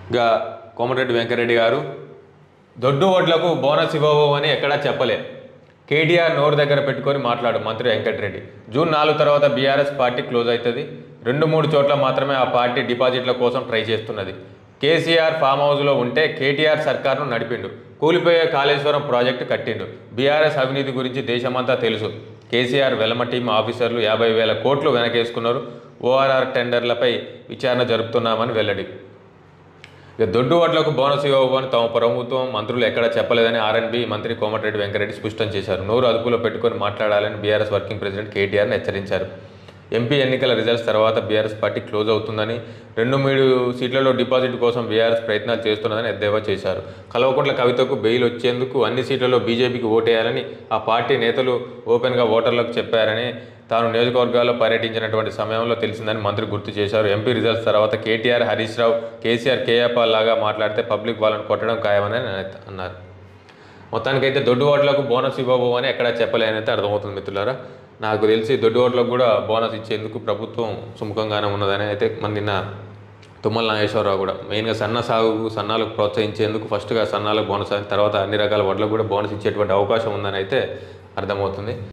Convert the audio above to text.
ఇంకా కోమటిరెడ్డి వెంకరెడ్డి గారు దొడ్డు ఓట్లకు బోనస్ ఇవ్వవు అని ఎక్కడా చెప్పలే కేటీఆర్ నోరు దగ్గర పెట్టుకొని మాట్లాడు మంత్రి వెంకటరెడ్డి జూన్ నాలుగు తర్వాత బీఆర్ఎస్ పార్టీ క్లోజ్ అవుతుంది రెండు మూడు చోట్ల మాత్రమే ఆ పార్టీ డిపాజిట్ల కోసం ట్రై చేస్తున్నది కేసీఆర్ ఫామ్ హౌస్లో ఉంటే కేటీఆర్ సర్కార్ను నడిపిండు కూలిపోయే కాళేశ్వరం ప్రాజెక్టు కట్టిండు బీఆర్ఎస్ అవినీతి గురించి దేశమంతా తెలుసు కేసీఆర్ వెలమ టీం ఆఫీసర్లు యాభై వేల కోట్లు వెనకేసుకున్నారు ఓఆర్ఆర్ టెండర్లపై విచారణ జరుపుతున్నామని వెల్లడి ఇక దొడ్డు ఓట్లకు బోనస్ ఇవ్వబోని తమ ప్రభుత్వం మంత్రులు ఎక్కడా చెప్పలేదని ఆర్ఎన్బి మంత్రి కోమటిరెడ్డి వెంకరెడ్డి స్పష్టం చేశారు నోరు అదుపులో పెట్టుకొని మాట్లాడాలని బీఆర్ఎస్ వర్కింగ్ ప్రెసిడెంట్ కేటీఆర్ని హెచ్చరించారు ఎంపీ ఎన్నికల రిజల్ట్స్ తర్వాత బీఆర్ఎస్ పార్టీ క్లోజ్ అవుతుందని రెండు మూడు సీట్లలో డిపాజిట్ కోసం బీఆర్ఎస్ ప్రయత్నాలు చేస్తున్నదని ఎద్దేవా చేశారు కల్వకుంట్ల కవితకు బెయిల్ వచ్చేందుకు అన్ని సీట్లలో బీజేపీకి ఓటేయాలని ఆ పార్టీ నేతలు ఓపెన్గా ఓటర్లకు చెప్పారని తాను నియోజకవర్గాల్లో పర్యటించినటువంటి సమయంలో తెలిసిందని మంత్రి గుర్తు చేశారు ఎంపీ రిజల్ట్స్ తర్వాత కేటీఆర్ హరీష్ రావు కేసీఆర్ కేఏపాల్ లాగా మాట్లాడితే పబ్లిక్ వాళ్ళని కొట్టడం ఖాయమని ఆయన అన్నారు మొత్తానికైతే దొడ్డు ఓట్లకు బోనస్ ఇవ్వబో అని ఎక్కడా చెప్పలేనైతే అర్థమవుతుంది మిత్రులారా నాకు తెలిసి దొడ్డు ఓట్లకు కూడా బోనస్ ఇచ్చేందుకు ప్రభుత్వం సుముఖంగానే ఉన్నదని అయితే మన నిన్న తుమ్మల నాగేశ్వరరావు కూడా మెయిన్గా సన్న సాగు సన్నాలకు ప్రోత్సహించేందుకు ఫస్ట్గా సన్నాలకు బోనస్ అయిన తర్వాత అన్ని రకాల వడ్లకు కూడా బోనస్ ఇచ్చేటువంటి అవకాశం ఉందని అయితే అర్థమవుతుంది